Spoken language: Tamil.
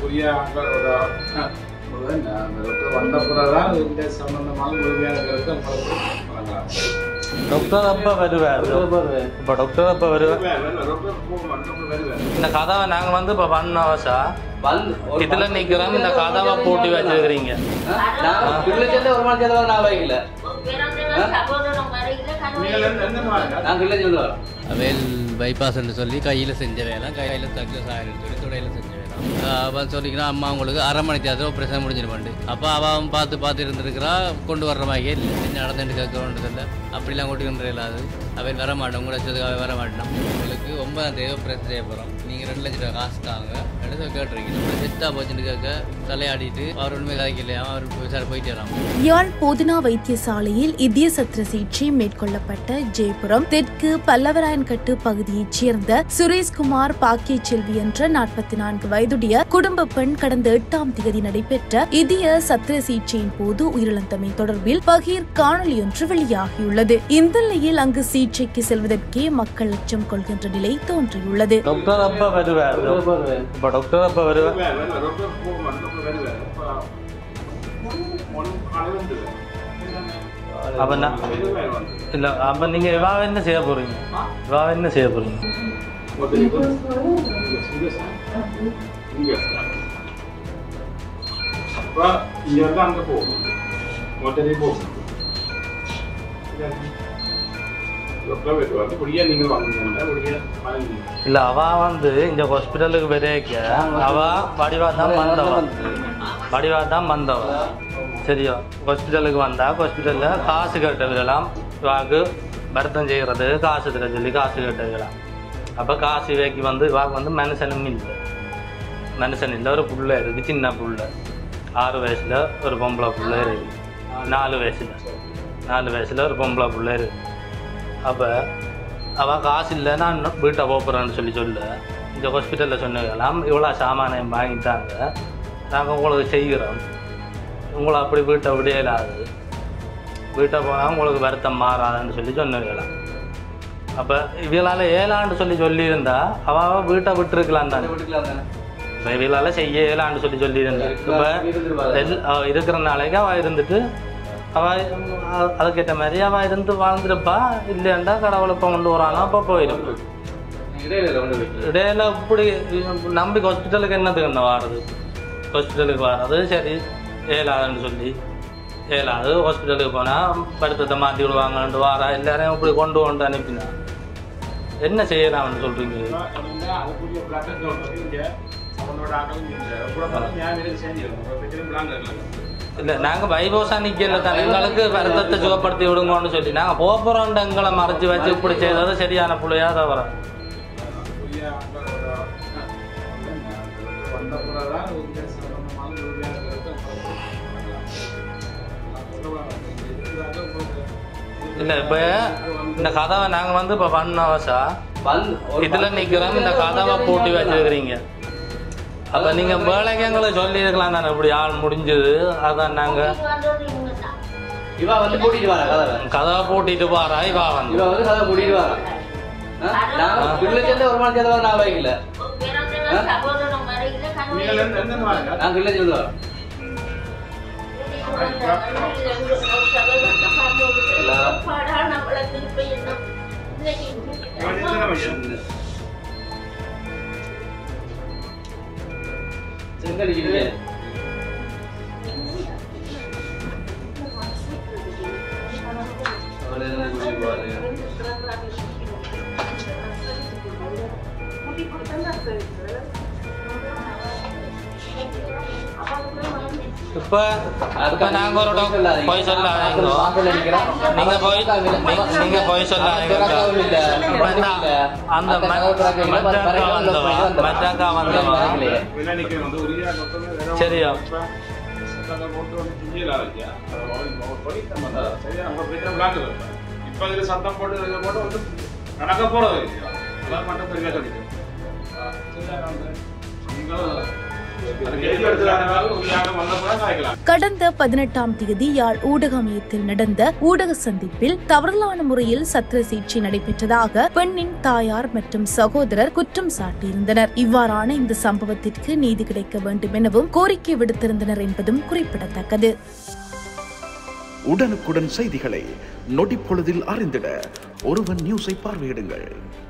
புதிய ஆட்களோட ஒரு என்ன, அந்த டாக்டர் வந்த பிறகுதான் இந்த சம்பந்தமான முழுமையான கருத்தை உங்களுக்கு வழங்கலாம் டாக்டர் அப்போ வருவார் இப்போ டாக்டர் அப்போ வருவார் டாக்டர் போகணும் டாக்டர் வருவார் இந்த கதவை நாங்கள் வந்து இப்போ பண்ண அவசா வந்து ஒரு இதில் நிற்கிறோம் இந்த கதவை பூட்டி வச்சிருக்கிறீங்க நான் வில்லேஜ்ல ஒரு மணி சேர்ந்து நான் வைக்கல நீங்கள் எந்த- எந்த மாதிரி நான் வில்லேஜ் வந்து வரேன் வேல் பைபாஸ்ன்னு சொல்லி கையில் செஞ்ச வேலை கையில் சக்ஸஸ் ஆகிடும் சொல்லி துடையில் செஞ்ச வேலை அப்போ சொல்லிக்கிறா அம்மா உங்களுக்கு அரை மணி தேர்தல் ஆப்ரேஷன் முடிஞ்சிருப்பாண்டு அப்போ அவன் பார்த்து பார்த்து இருந்திருக்கிறா கொண்டு வர்ற மாதிரியே இல்லை என்ன நடந்துட்டு கேட்க வேண்டியதில்லை அப்படிலாம் கொண்டு இல்லாது அவன் வர மாட்டோம் உங்களை வச்சதுக்கு அவன் வர மாட்டான் உங்களுக்கு ஒன்பதாம் தேதி ஆப்ரேஷன் செய்ய போகிறோம் நீங்கள் ரெண்டு லட்சம் ரூபா காசு தாங்க எடுத்து கேட்டுருக்கீங்க இப்படி செட்டாக போச்சுன்னு கேட்க தலையாடிட்டு அவர் ஒன்றுமே கதைக்கலையா அவர் விசாரி போயிட்டே வரான் யாழ் போதனா வைத்தியசாலையில் இதய சத்திர சிகிச்சை மேற்கொள்ளப்பட்ட ஜெயபுரம் தெற்கு பல்லவராயன்கட்டு பகுதியைச் சேர்ந்த சுரேஷ்குமார் பாக்கிய செல்வி என்ற நாற்பத்தி நான்கு வயதுடைய குடும்ப பெண் கடந்த எட்டாம் தேதி நடைபெற்ற இதய சத்திர சிகிச்சையின் போது உயிரிழந்தமை தொடர்பில் பகீர் காணொலி ஒன்று வெளியாகியுள்ளது இந்த நிலையில் அங்கு சிகிச்சைக்கு செல்வதற்கே மக்கள் அச்சம் கொள்கின்ற நிலை தோன்றியுள்ளது டாக்டர் அப்போ வருவார் இப்போ டாக்டர் அப்போ வருவார் டாக்டர் போகணும் டாக்டர் வருவார் அப்போ நான் இல்லை அப்போ நீங்கள் இவாவை என்ன செய்ய போகிறீங்க இவாவை என்ன செய்ய போகிறீங்க அப்ப இங்க இருந்து அங்க போகணும் மொத்தத்தை போகணும் டாக்டர் வருவாங்க இப்படியே நீங்கள் வாங்குங்க இப்படியே வாங்கி இல்லை அவ வந்து இந்த ஹாஸ்பிட்டலுக்கு விரைக்க அவ வடிவா தான் வந்தவ வடிவா தான் வந்தவ சரியா ஹாஸ்பிட்டலுக்கு வந்தா ஹாஸ்பிட்டலில் காசு கட்டலாம் இவாக்கு வருத்தம் செய்கிறது காசு தர சொல்லி காசு கட்டுக்கலாம் அப்போ காசு இவைக்கு வந்து இவாக்கு வந்து மனுஷனும் இல்லை மனுஷன் இல்லை ஒரு புள்ள இருக்கு சின்ன புள்ள ஆறு வயசுல ஒரு பொம்பளை புள்ள இருக்கு நாலு வயசுல நாலு வயசுல ஒரு பொம்பளை புள்ள இருக்கு அப்போ அவள் காசு இல்லை நான் வீட்டை போகிறேன்னு சொல்லி சொல்ல இந்த ஹாஸ்பிட்டலில் சொன்னதெல்லாம் இவ்வளோ சாமானியம் வாங்கிட்டாங்க நாங்கள் உங்களுக்கு செய்கிறோம் உங்களை அப்படி வீட்டை விட இயலாது வீட்டை போனால் உங்களுக்கு வருத்தம் மாறாதுன்னு சொல்லி சொன்னவங்களாம் அப்போ இவளால் ஏலான்னு சொல்லி சொல்லியிருந்தா அவள் வீட்டை விட்டுருக்கலாம் தானே விட்டுக்கலாம் தானே இப்போ இவளால் செய்ய இயலான்னு சொல்லி சொல்லியிருந்தேன் இப்போ இருக்கிற நாளைக்கு அவள் இருந்துட்டு அவள் அதுக்கேற்ற மாதிரி அவள் இருந்து வாழ்ந்துருப்பா இல்லையாண்டா கடவுளை இப்போ கொண்டு வரானா அப்போ போயிடும் இடையில கொண்டு வைக்கல இடையில இப்படி நம்பி ஹாஸ்பிட்டலுக்கு என்னதுக்கு என்ன வாடுறது ஹாஸ்பிட்டலுக்கு வாடுறது சரி ஏலாதுன்னு சொல்லி ஏலாது ஹாஸ்பிட்டலுக்கு போனால் படுத்தத்தை மாற்றி விடுவாங்கன்ட்டு வாரா எல்லாரையும் இப்படி கொண்டு கொண்டு அனுப்பினா என்ன செய்யலாம்னு சொல்கிறீங்க அதுக்குரிய பிளாட்டர் சொல்றது இங்க அவனோட ஆக்களும் இல்லை கூட பார்த்தா ஞாபகம் இருக்கு செஞ்சிருக்கோம் பிரச்சனை பிளான் இல்லை இல்லை நாங்கள் வைபோசா நிற்கல தானே எங்களுக்கு வருத்தத்தை சுகப்படுத்தி விடுங்கன்னு சொல்லி நாங்கள் போக போகிறோம் எங்களை மறைச்சு வச்சு இப்படி செய்தது சரியான பிள்ளையா தவிர புதிய ஆட்களோட வந்த பிறகுதான் இந்த சம்பந்தமான முழுமையான கருத்தை இல்லை இப்போ இந்த கதவை நாங்கள் வந்து இப்போ பண்ணவசா வந்து ஒரு இதில் நிற்கிறோம் இந்த கதவை பூட்டி வச்சிருக்கிறீங்க அப்போ நீங்கள் வேலைக்கு எங்களை சொல்லியிருக்கலாம் தானே இப்படி ஆள் முடிஞ்சது அதான் நாங்கள் இவ வந்து கூட்டிட்டு வரா கதவை கதவை பூட்டிட்டு போகிறா இவா வந்து இவ வந்து கதவை கூட்டிட்டு வரா நான் வில்லேஜ்ல ஒரு மணி சேர்ந்து நான் வைக்கல நீங்கள் எந்த- எந்த மாதிரி நான் வில்லேஜ் வந்து வரேன் செங்கல் இருக்கு அவளை என்ன கூட்டிட்டு போவாரு இப்போ இப்போ நாங்கள் ஒரு டாக்டர் போய் சொல்லாதீங்க நீங்கள் போய் நீ- நீங்க போய் சொல்லாதீங்க இப்ப நான் அந்த ம- மற்றாக்கா வந்தவா மற்றாக்கா வந்தவா வினாடிக்கு வந்து உரிய டாக்டர் வேற சரியா. இப்ப சத்தத்தை போட்டு வந்து செஞ்சிடல வைக்க. அது ஒரு- ஒரு படி நம்ம தான். சரியா? நம்ம பிரச்சனை விளாட்டு வைப்பேன். இப்ப இதுல சத்தம் போட்டு இதுல போட்டு வந்து நடக்க போறது இல்லையா? அதான் மட்டும் பெரிய சொல்லிட்டு. ஆ, சரியா, நான் வந்து நீங்க அதுக்கு எழுதி எடுத்துக்காரமாக உறுதியாக வந்தப்போ காய்க்கலாம் கடந்த பதினெட்டாம் தேதி யாழ் ஊடக மையத்தில் நடந்த ஊடக சந்திப்பில் தவறலான முறையில் சத்திர சிகிச்சை நடைபெற்றதாக பெண்ணின் தாயார் மற்றும் சகோதரர் குற்றம் சாட்டியிருந்தனர் இவ்வாறான இந்த சம்பவத்திற்கு நீதி கிடைக்க வேண்டும் எனவும் கோரிக்கை விடுத்திருந்தனர் என்பதும் குறிப்பிடத்தக்கது உடனுக்குடன் செய்திகளை நொடிப்பொழுதில் அறிந்திட ஒருவன் நியூஸை பார்வையிடுங்கள்